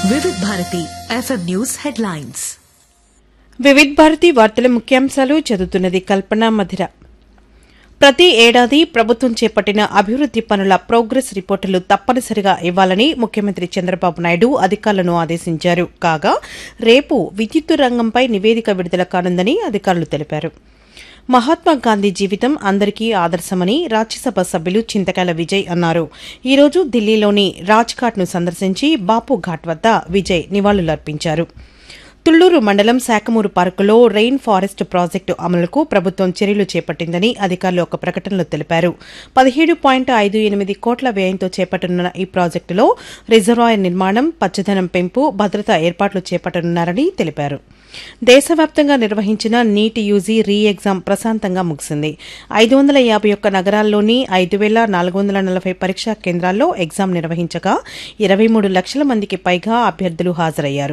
వివిధ Bharati FM news headlines Vividh Bharati వార్తల ముఖ్యాంశాలు చదువుతున్నది కల్పన మధిర ప్రతి ఏడాది ప్రభుత్వం చేపట్టిన అభివృద్ది పనుల ప్రోగ్రెస్ రిపోర్టులు తప్పనిసరిగా ఇవ్వాలని ముఖ్యమంత్రి చంద్రబాబు నాయుడు అధికారులను ఆదేశించారు కాగా రేపు విద్యుత్తు రంగంపై నివేదిక విడుదల కానుందని అధికారులు తెలిపారు మహాత్మా గాంధీ జీవితం అందరికీ ఆదర్శమని రాజ్యసభ సభ్యులు చింతకాయల విజయ్ అన్నారు ఈ రోజు ఢిల్లీలోని రాజ్ఘాట్ను సందర్శించి బాపు ఘాట్ వద్ద విజయ్ నివాళులర్పించారు తుళ్లూరు మండలం శాఖమూరు పార్కులో రెయిన్ ఫారెస్ట్ ప్రాజెక్టు అమలుకు ప్రభుత్వం చర్యలు చేపట్టిందని అధికారులు ఒక ప్రకటనలో తెలిపారు పదిహేడు పాయింట్ ఐదు ఎనిమిది కోట్ల వ్యయంతో చేపట్టనున్న ఈ ప్రాజెక్టులో రిజర్వాయర్ నిర్మాణం పచ్చదనం పెంపు భద్రతా ఏర్పాట్లు చేపట్టనున్నారని తెలిపారు దేశవ్యాప్తంగా నిర్వహించిన నీట్ యూజీ రీ ఎగ్జామ్ ప్రశాంతంగా ముగిసింది ఐదు వందల యాభై ఒక్క నగరాల్లోని ఐదు వేల నాలుగు వందల నలభై పరీక్షా కేంద్రాల్లో ఎగ్జామ్ నిర్వహించగా ఇరవై మూడు లక్షల మందికి పైగా అభ్యర్థులు హాజరయ్యారు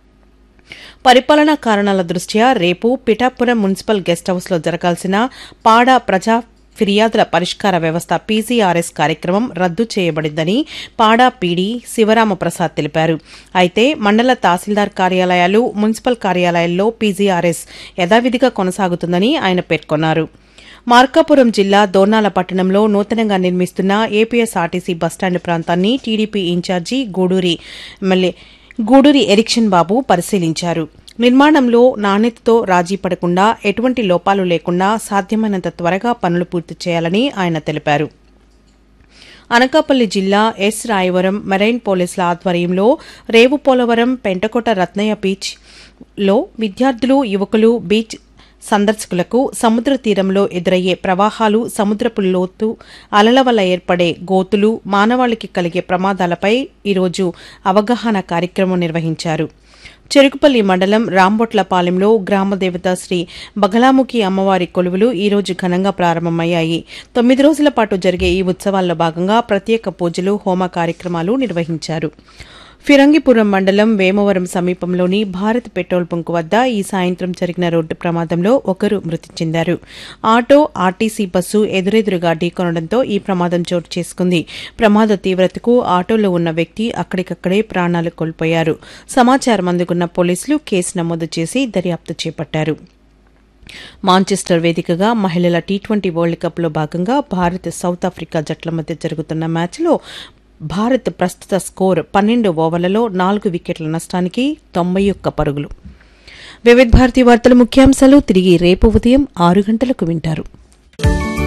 పరిపాలనా కారణాల దృష్ట్యా రేపు పిఠాపురం మున్సిపల్ గెస్ట్ హౌస్లో జరగాల్సిన పాడా ప్రజా ఫిర్యాదుల పరిష్కార వ్యవస్థ పీసీఆర్ఎస్ కార్యక్రమం రద్దు చేయబడిందని పాడా పీడీ శివరామప్రసాద్ తెలిపారు అయితే మండల తహసీల్దార్ కార్యాలయాలు మున్సిపల్ కార్యాలయాల్లో పీజీఆర్ఎస్ యథావిధిగా కొనసాగుతుందని ఆయన పేర్కొన్నారు మార్కాపురం జిల్లా దోర్నాల పట్టణంలో నూతనంగా నిర్మిస్తున్న ఏపీఎస్ఆర్టీసీ బస్టాండ్ ప్రాంతాన్ని TDP incharge Guduri MLA Guduri Erikshan Babu పరిశీలించారు నిర్మాణంలో నాణ్యతతో రాజీ పడకుండా ఎటువంటి లోపాలు లేకుండా సాధ్యమైనంత త్వరగా పనులు పూర్తి చేయాలని ఆయన తెలిపారు అనకాపల్లి జిల్లా ఎస్ రాయవరం మెరైన్ పోలీసుల ఆధ్వర్యంలో రేవు పోలవరం పెంటకోట రత్నయ్య బీచ్ లో విద్యార్థులు యువకులు బీచ్ సందర్శకులకు సముద్ర తీరంలో ఎదురయ్యే ప్రవాహాలు సముద్రపు లోతు అలల వల్ల ఏర్పడే గోతులు మానవాళికి కలిగే ప్రమాదాలపై ఈరోజు అవగాహన కార్యక్రమం నిర్వహించారు చెరుకుపల్లి మండలం రాంబొట్లపాలెంలో గ్రామదేవత శ్రీ బగలాముఖి అమ్మవారి కొలువులు ఈ రోజు ఘనంగా ప్రారంభమయ్యాయి తొమ్మిది రోజుల పాటు జరిగే ఈ ఉత్సవాల్లో భాగంగా ప్రత్యేక పూజలు హోమ కార్యక్రమాలు నిర్వహించారు ఫిరంగిపురం మండలం వేమవరం సమీపంలోని భారత్ పెట్రోల్ బంక్ వద్ద ఈ సాయంత్రం జరిగిన రోడ్డు ప్రమాదంలో ఒకరు మృతి చెందారు ఆటో ఆర్టీసీ బస్సు ఎదురెదురుగా ఢీకొనడంతో ఈ ప్రమాదం చోటు చేసుకుంది ప్రమాద తీవ్రతకు ఆటోలో ఉన్న వ్యక్తి అక్కడికక్కడే ప్రాణాలు కోల్పోయారు సమాచారం అందుకున్న పోలీసులు కేసు నమోదు చేసి దర్యాప్తు చేపట్టారు మాంచెస్టర్ వేదికగా మహిళల టీ ట్వంటీ వరల్డ్ కప్లో భాగంగా భారత్ సౌత్ ఆఫ్రికా జట్ల మధ్య జరుగుతున్న మ్యాచ్లో భారత్ ప్రస్తుత స్కోర్ పన్నెండు ఓవర్లలో నాలుగు వికెట్ల నష్టానికి తొంభై ఒక్క పరుగులు వివిధ భారతి వార్తల ముఖ్యాంశాలు తిరిగి రేపు ఉదయం ఆరు గంటలకు వింటారు